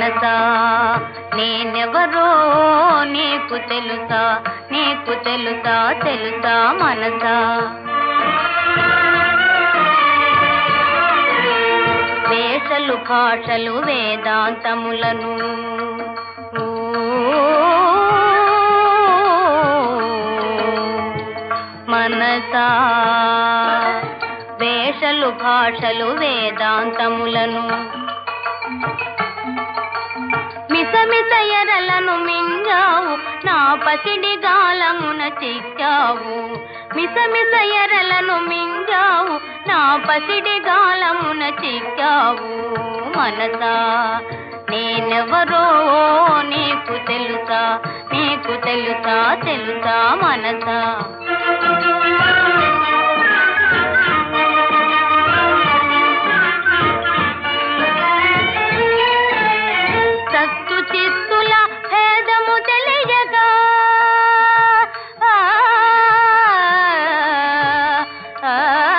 మనసా నేనెవరో నీకు తెలుసా నీకు తెలుసా తెలుసా మనసా వేషలు భాషలు వేదాంతములను ఊ, మనసా వేషలు భాషలు వేదాంతములను మిసమిస ఎరలను మింగావు నా పసిడి గాలమున చిక్కావు మిసమిస ఎరలను మింగావు నా పసిడి గాలమున చిక్కావు మనసా నేనెవరో నీకు తెలుసా నీకు తెలుసా తెలుసా మనసా సత్తు చిత్తుల భేదము తెలియగా ఆ, ఆ,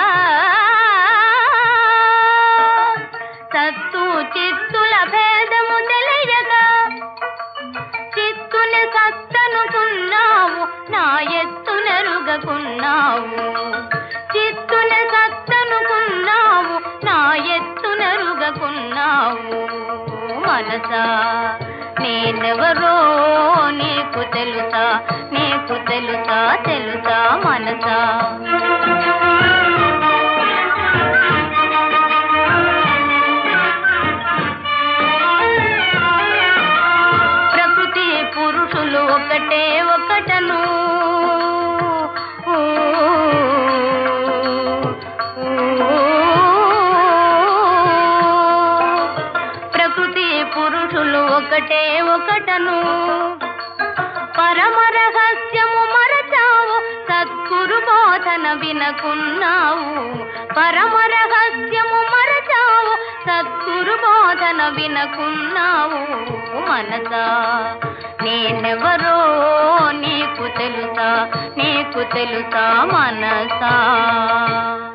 సత్తు చిత్తుల భేదము తెలియగా చిత్తుని సత్తనుకున్నావు నా ఎత్తునరుగకున్నావు చిత్తుని సత్తనుకున్నావు నా ఎత్తునరుగకున్నావు మనసా నేనెవరో నీకు తెలుసా నీకు తెలుసా తెలుసా మనసా ప్రకృతి పురుషులు ఒకటే ఒకటను ఊ, ఊ. ప్రకృతి పురుషులు ఒకటే ఒకటను పరమ రహస్యము మరచావు సద్గురు బోధన వినకున్నావు పరమ రహస్యము మరచావు సద్గురు బోధన వినకున్నావు మనసా నేనెవరో నీకు తెలుసా నీకు తెలుసా మనసా